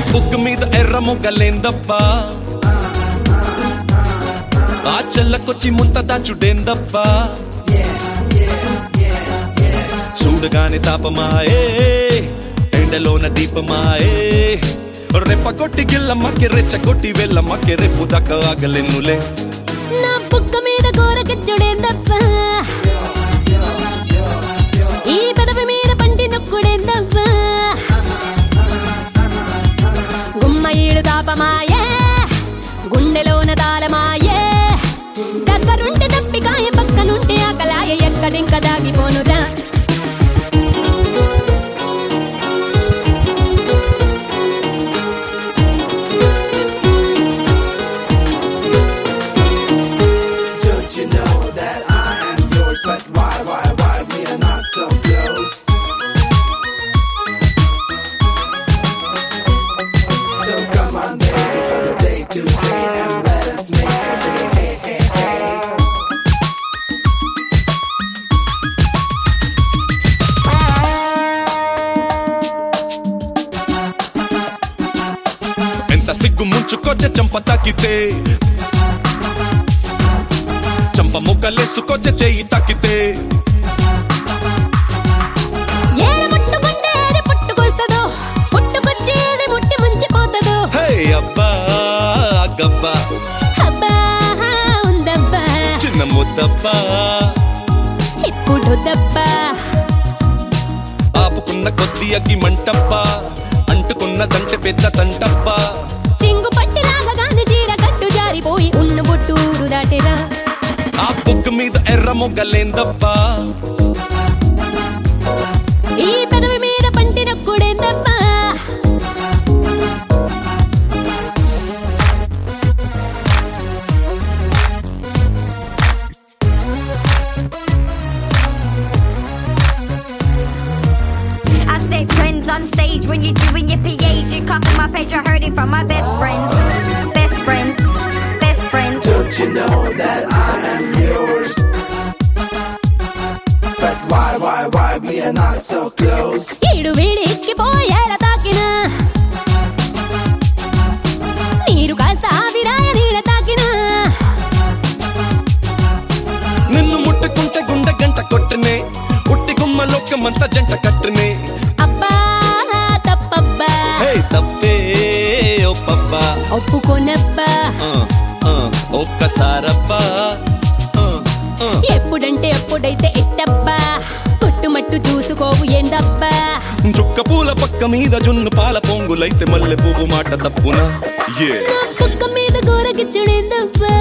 Book మీద ఎర్ర మొగ్గలేందబ్బా ఆ చెల్లకొచ్చి ముంత దాచుడేందబ్బా చూడగానే తాపమాయే ఎండలోన దీపమాయే రెప్ప కొట్టి గిల్లమ్మకి రెచ్చ కొట్టి వెళ్ళమ్మకి రేపు దక్క ఆగలెన్నులే నా బుక్క మీద గోరకెచ్చుడేందప్ప ఈ పెదవి మీద పంటి నొక్కుడేందప్ప గుమ్మ ఈడు తాపమాయే గుండెలోన తాళమాయే దగ్గరుంటే తప్పికాయ పక్కనుంటే ఆకలాయ ఎక్కడింక దాగిపోనురా Don't you know that I am yours? But why, why, why we are not so close? So come on, baby, from the day to day and let us make a day. Hey, hey, hey. ఎంత సిగ్గు ముంచుకొచ్చే చంప తాకితే చంప మొగ్గలేసుకొచ్చే చెయ్యి తాకితే ఏడ ముట్టుకుంటేది పుట్టుకొస్తదో పుట్టుకొచ్చేది ముట్టి ముంచిపోతదో హే అబ్బా గబ్బా అబ్బా ఉందబ్బా చిన్న ముద్దబ్బా ఇప్పుడు దబ్బా ఆపుకున్న కొద్ది అగ్గి మంటప్పా అంటుకున్నదంటే పెద్ద తంటప్పా చింగు పట్టిలాగా గాంధీ చీర కట్టు జారిపోయి ఉన్ను బొట్టూరు దాటిరా ఆ బుక్ మీద ఎర్ర మొగ్గలేందబ్బా ఈ పెదవి మీద పంటి నొక్కుడేందబ్బా I stay trends on stage when you're doing your PAs. You copy my page, I heard it from my best friend. Best friend, best friend. Don't you know that I am yours? But why, why, why we are not so close? ఈడు వీడెక్కిపోయేర తాకిన నీరు కాస్త ఆవిరాయ నీడ తాకిన నిన్ను ముట్టుకుంటే గుండె గంట కొట్టనే ఉట్టి గుమ్మ లోకమంతా జంట కట్టునే అబ్బా తప్పబ్బా హే తప్పే ఓ పబ్బా ఒప్పుకోనబ్బా ఆ, ఆ, ఒక్కసారబ్బా ఆ, ఆ. ఎప్పుడంటే ఎప్పుడైతే ఎట్టబ్బా కొట్టుమట్టు చూసుకోవు ఏందబ్బా చుక్క పూల పక్క మీద జున్ను పాల పొంగులైతే మల్లె పువ్వు మాట తప్పునా ఏ నా పక్క మీద గోరకిచ్చుడేందబ్బా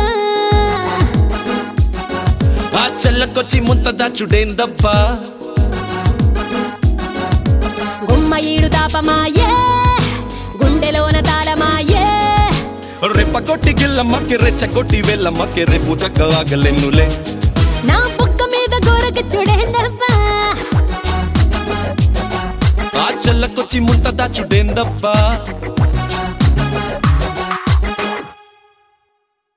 ఆ చెల్లకొచ్చి ముంత దాచుడేందబ్బా గుమ్మ ఈడు తాపమాయే గుండెలోన తాళమాయే రెప్ప కొట్టి గిల్లమ్మకి రెచ్చ కొట్టి వెళ్ళమ్మకి రేపు దక్క ఆగలెన్నులే నా పక్క మీద గోరకిచ్చుడేందబ్బా ఆ చెల్లకొచ్చి ముంత దాచుడేందబ్బా